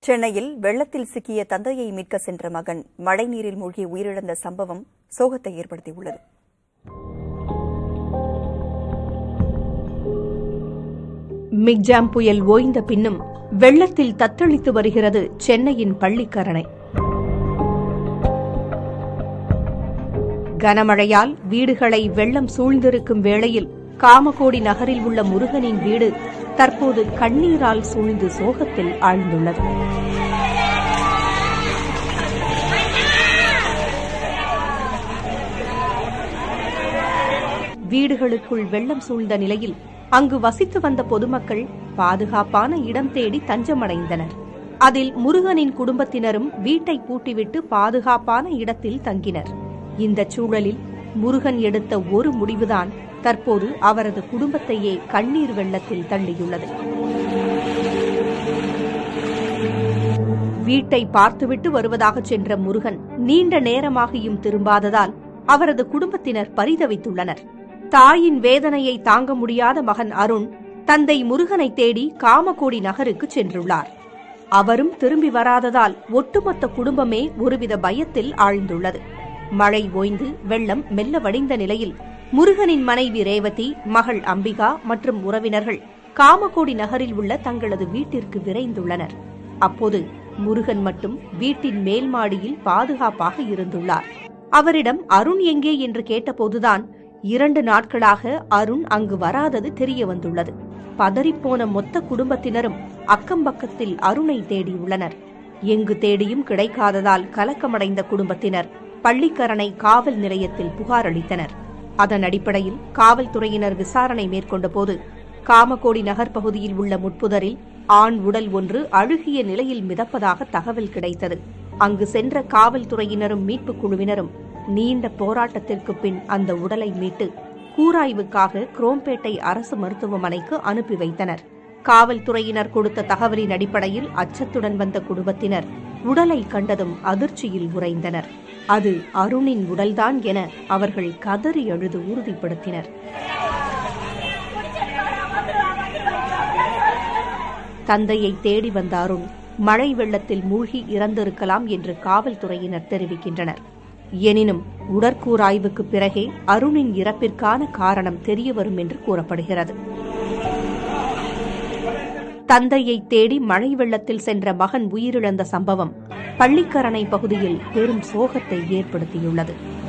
சென்னையில் வெள்ளத்தில் சிக்கிய தந்தையை மீட்க சென்ற மகன் மழைநீரில் மூழ்கி உயிரிழந்த சம்பவம் சோகத்தை ஏற்படுத்தியுள்ளது மிக்ஜாம் புயல் ஓய்ந்த பின்னும் வெள்ளத்தில் தத்தளித்து வருகிறது சென்னையின் பள்ளிக்கரணை கனமழையால் வீடுகளை வெள்ளம் சூழ்ந்திருக்கும் வேளையில் காமகோடி நகரில் உள்ள முருகனின் வீடு தற்போது கண்ணீரால் சூழ்ந்து சோகத்தில் ஆழ்ந்துள்ளது வீடுகளுக்குள் வெள்ளம் சூழ்ந்த நிலையில் அங்கு வசித்து வந்த பொதுமக்கள் பாதுகாப்பான இடம் தேடி தஞ்சமடைந்தனர் அதில் முருகனின் குடும்பத்தினரும் வீட்டை பூட்டிவிட்டு பாதுகாப்பான இடத்தில் தங்கினர் இந்த சூழலில் முருகன் எடுத்த ஒரு முடிவுதான் தற்போது அவரது குடும்பத்தையே கண்ணீர் வெள்ளத்தில் தள்ளியுள்ளது வீட்டை பார்த்துவிட்டு வருவதாக சென்ற முருகன் நீண்ட நேரமாகியும் திரும்பாததால் அவரது குடும்பத்தினர் பரிதவித்துள்ளனர் தாயின் வேதனையை தாங்க முடியாத மகன் அருண் தந்தை முருகனை தேடி காமகோடி நகருக்கு சென்றுள்ளார் அவரும் திரும்பி வராததால் ஒட்டுமொத்த குடும்பமே ஒருவித பயத்தில் ஆழ்ந்துள்ளது மழை ஓய்ந்து வெள்ளம் மெல்ல வடிந்த நிலையில் முருகனின் மனைவி ரேவதி மகள் அம்பிகா மற்றும் உறவினர்கள் காமகோடி நகரில் உள்ள தங்களது வீட்டிற்கு விரைந்துள்ளனர் அப்போது முருகன் மட்டும் வீட்டின் மேல் மாடியில் பாதுகாப்பாக இருந்துள்ளார் அவரிடம் அருண் எங்கே என்று கேட்டபோதுதான் இரண்டு நாட்களாக அருண் அங்கு வராதது தெரிய வந்துள்ளது பதறிப்போன மொத்த குடும்பத்தினரும் அக்கம்பக்கத்தில் அருணை தேடியுள்ளனர் எங்கு தேடியும் கிடைக்காததால் கலக்கமடைந்த குடும்பத்தினர் பள்ளிக்கரணை காவல் நிலையத்தில் புகார் அளித்தனர் அதன் அடிப்படையில் காவல்துறையினர் விசாரணை மேற்கொண்டபோது காமகோடி நகர் பகுதியில் உள்ள முட்புதரில் ஆண் உடல் ஒன்று அழுகிய நிலையில் மிதப்பதாக தகவல் கிடைத்தது அங்கு சென்ற காவல்துறையினரும் மீட்புக் குழுவினரும் நீண்ட போராட்டத்திற்கு பின் அந்த உடலை மீட்டு கூராய்வுக்காக குரோம்பேட்டை அரசு மருத்துவமனைக்கு அனுப்பி வைத்தனர் காவல்துறையினர் கொடுத்த தகவலின் அடிப்படையில் அச்சத்துடன் வந்த குடும்பத்தினர் உடலை கண்டதும் அதிர்ச்சியில் உறைந்தனர் அது அருணின் உடல்தான் என அவர்கள் கதறி அழுது உறுதிப்படுத்தினர் தந்தையை தேடி வந்த அருண் மழை வெள்ளத்தில் மூழ்கி இறந்திருக்கலாம் என்று காவல்துறையினர் தெரிவிக்கின்றனர் எனினும் உடற்கூறாய்வுக்கு பிறகே அருணின் இறப்பிற்கான காரணம் தெரியவரும் என்று கூறப்படுகிறது தந்தையை தேடி மழை வெள்ளத்தில் சென்ற மகன் உயிரிழந்த சம்பவம் பள்ளிக்கரணை பகுதியில் பெரும் சோகத்தை ஏற்படுத்தியுள்ளது